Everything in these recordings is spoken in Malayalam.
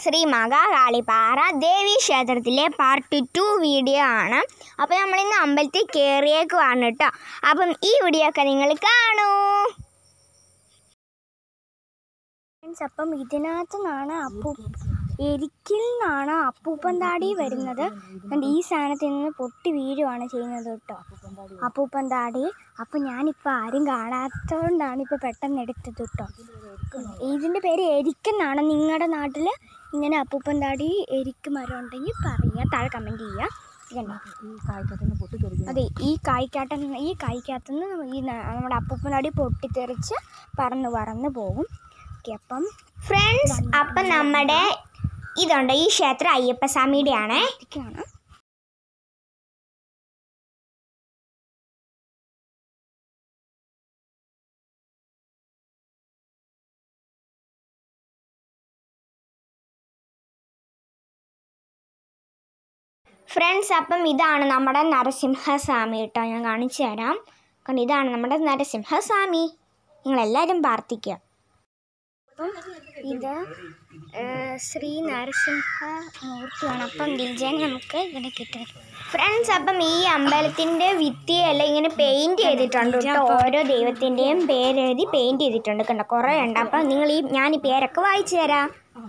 ശ്രീ മഹാകാളിപ്പാറ ദേവി ക്ഷേത്രത്തിലെ പാർട്ട് ടു വീഡിയോ ആണ് അപ്പോൾ നമ്മളിന്ന് അമ്പലത്തിൽ കയറിയേക്കുവാണ് കേട്ടോ അപ്പം ഈ വീഡിയോ ഒക്കെ നിങ്ങൾ കാണൂ ഫ്രണ്ട്സ് അപ്പം ഇതിനകത്ത് നിന്നാണ് അപ്പൂ എരിക്കിൽ നിന്നാണ് അപ്പൂപ്പൻ താടി വരുന്നത് എന്നിട്ട് ഈ സാധനത്തിൽ നിന്ന് പൊട്ടി വീഴുവാണ് ചെയ്യുന്നത് കേട്ടോ അപ്പൂപ്പൻ താടി അപ്പം ഞാനിപ്പോൾ ആരും കാണാത്തതുകൊണ്ടാണ് ഇപ്പോൾ പെട്ടെന്ന് എടുത്തത് കേട്ടോ ഇതിൻ്റെ പേര് എരിക്കെന്നാണ് നിങ്ങളുടെ നാട്ടിൽ ഇങ്ങനെ അപ്പൂപ്പൻ താടി എരിക്ക് മരം ഉണ്ടെങ്കിൽ പറയുക താഴെ കമൻറ്റ് ചെയ്യുക ഇതുണ്ടോ ഈ കായ്ക്കകത്തുനിന്ന് പൊട്ടിത്തെറിക്കും അതെ ഈ കായ്ക്കാട്ട ഈ കായ്ക്കകത്തുനിന്ന് ഈ ന- നമ്മുടെ അപ്പൂപ്പൻ താടി പൊട്ടിത്തെറിച്ച് പറന്ന് പറന്ന് പോകും ഓക്കെ അപ്പം ഫ്രണ്ട്സ് അപ്പം നമ്മുടെ ഇതുണ്ട് ഈ ക്ഷേത്രം അയ്യപ്പസ്വാമിയുടെ ആണ് ഇതൊക്കെയാണ് ഫ്രണ്ട്സ് അപ്പം ഇതാണ് നമ്മുടെ നരസിംഹസ്വാമി കേട്ടോ ഞാൻ കാണിച്ചു തരാം കാരണം ഇതാണ് നമ്മുടെ നരസിംഹസ്വാമി നിങ്ങളെല്ലാവരും പ്രാർത്ഥിക്കുക അപ്പം ഇത് ഏഹ്, ശ്രീ നരസിംഹ മൂർത്തിയാണ് അപ്പം ഡിജൈൻ നമുക്ക് ഇവിടെ കിട്ടും ഫ്രണ്ട്സ് അപ്പം ഈ അമ്പലത്തിൻ്റെ ഭിത്തിയെല്ലാം ഇങ്ങനെ പെയിൻറ് ചെയ്തിട്ടുണ്ട് കേട്ടോ ഓരോ ദൈവത്തിൻ്റെയും പേരെഴുതി പെയിൻറ് ചെയ്തിട്ടുണ്ട് കണ്ടോ കുറേ ഉണ്ട് അപ്പം നിങ്ങൾ ഈ ഞാൻ ഈ പേരൊക്കെ വായിച്ചു തരാം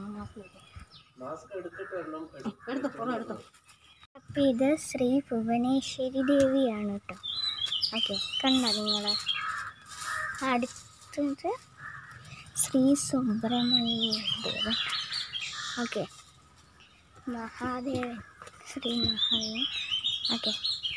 എടുത്തോ പുറം എടുത്തോ അപ്പം ഇത് ശ്രീ ഭുവനേശ്വരി ദേവിയാണ് കേട്ടോ ഓക്കെ കണ്ടോ നിങ്ങൾ അടുത്തത് Shri Subrahmanya Devan okay Mahadevan Shri Mahadevan okay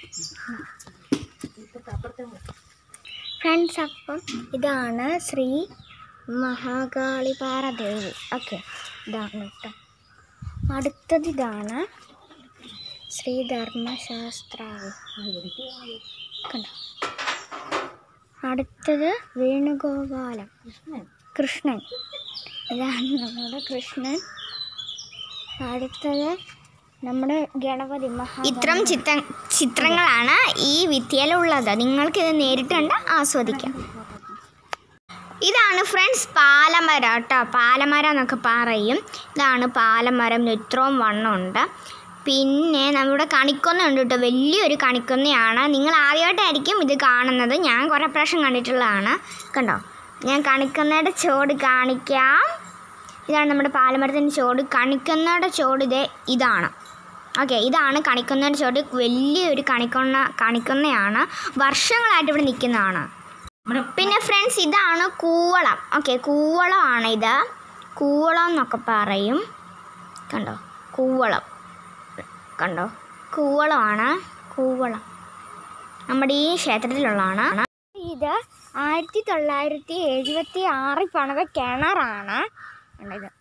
friends അപ്പം ഇതാണ് ശ്രീ മഹാകാളിപാറ ദേവി ഓക്കെ ഇതാണ് കേട്ടോ അടുത്തത് ഇതാണ് ശ്രീ ധർമ്മശാസ്ത്രാവ് കണ്ടോ അടുത്തത് വേണുഗോപാലം കൃഷ്ണൻ ഇതാണ് നമ്മുടെ കൃഷ്ണൻ അടുത്തത് നമ്മുടെ ഗണപതി മഹാ ഇത്തരം ചിത്ര ചിത്രങ്ങളാണ് ഈ വിദ്യയിലുള്ളത് നിങ്ങൾക്ക് ഇത് നേരിട്ട് കണ്ട് ആസ്വദിക്കാം ഇതാണ് ഫ്രണ്ട്സ് പാലമരം കേട്ടോ പാലമരം എന്നൊക്കെ പറയും ഇതാണ് പാലമരം ഇത്രയും വണ്ണമുണ്ട് പിന്നെ നമ്മുടെ കണിക്കൊന്ന ഉണ്ട് കേട്ടോ വലിയൊരു കണിക്കൊന്നയാണ് നിങ്ങൾ ആദ്യമായിട്ടായിരിക്കും ഇത് കാണുന്നത് ഞാൻ കുറേ പ്രാവശ്യം കണ്ടിട്ടുള്ളതാണ് കണ്ടോ ഞാൻ കണിക്കൊന്നയുടെ ചോട് കാണിക്കാം ഇതാണ് നമ്മുടെ പാലമരത്തിൻ്റെ ചോട് കണിക്കൊന്നയുടെ ചോട് ഇതേ ഇതാണ് ഓക്കെ ഇതാണ് കണിക്കൊന്നയുടെ ചോട് വലിയൊരു കണിക്കൊന്ന കണിക്കൊന്നയാണ് വർഷങ്ങളായിട്ട് ഇവിടെ നിൽക്കുന്നതാണ് നമ്മുടെ പിന്നെ ഫ്രണ്ട്സ് ഇതാണ് കൂവളം ഓക്കെ കൂവളമാണ് ഇത് കൂവളം എന്നൊക്കെ പറയും കണ്ടോ കൂവളം കണ്ടോ കൂവളമാണ് കൂവളം നമ്മുടെ ഈ ക്ഷേത്രത്തിലുള്ളതാണ് ഇത് ആയിരത്തി തൊള്ളായിരത്തി എഴുപത്തി ആറിൽ പണിത കിണറാണ് കണ്ടോ ഇത്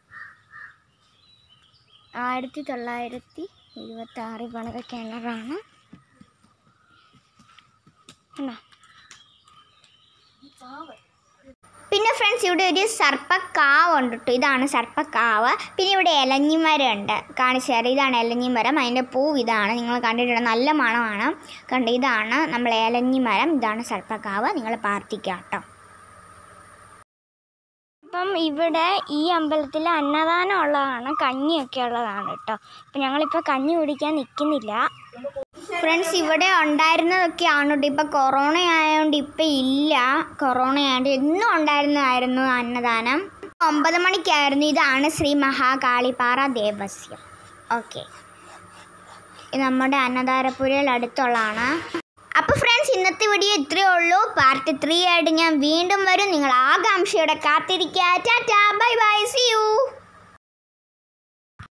ആയിരത്തി തൊള്ളായിരത്തി എഴുപത്തി ആറിൽ പണിത കിണറാണ് കണ്ടോ പിന്നെ ഫ്രണ്ട്സ് ഇവിടെ ഒരു സർപ്പക്കാവ് ഉണ്ട് കേട്ടോ ഇതാണ് സർപ്പക്കാവ് പിന്നെ ഇവിടെ ഇലഞ്ഞിമരം ഉണ്ട് കാണിച്ചു തരാം ഇതാണ് ഇലഞ്ഞിമരം അതിൻ്റെ പൂവ് ഇതാണ് നിങ്ങൾ കണ്ടിട്ടുണ്ട് നല്ല മണമാണ് കണ്ട് ഇതാണ് നമ്മൾ ഇലഞ്ഞിമരം ഇതാണ് സർപ്പക്കാവ് നിങ്ങൾ പ്രാർത്ഥിക്കുക കേട്ടോ അപ്പം ഇവിടെ ഈ അമ്പലത്തിൽ അന്നദാനം ഉള്ളതാണ് കഞ്ഞിയൊക്കെ ഉള്ളതാണ് കേട്ടോ അപ്പം ഞങ്ങളിപ്പോൾ കഞ്ഞി കുടിക്കാൻ നിൽക്കുന്നില്ല ഫ്രണ്ട്സ് ഇവിടെ ഉണ്ടായിരുന്നതൊക്കെയാണ് കേട്ടോ ഇപ്പം കൊറോണ ആയതുകൊണ്ട് ഇപ്പം ഇല്ല കൊറോണ ആയതുകൊണ്ട് എന്നും ഉണ്ടായിരുന്നതായിരുന്നു അന്നദാനം ഒമ്പത് മണിക്കായിരുന്നു ഇതാണ് ശ്രീ മഹാകാളിപ്പാറ ദേവസ്യം ഓക്കെ ഇത് നമ്മുടെ അന്നദാരപ്പുരയിൽ അടുത്തുള്ളതാണ് അപ്പോൾ ഫ്രണ്ട്സ് ഇന്നത്തെ വീഡിയോ ഇത്രയേ ഉള്ളൂ പാർട്ട് ത്രീ ആയിട്ട് ഞാൻ വീണ്ടും വരും നിങ്ങൾ ആകാംക്ഷയോടെ കാത്തിരിക്കുക tata bye bye see U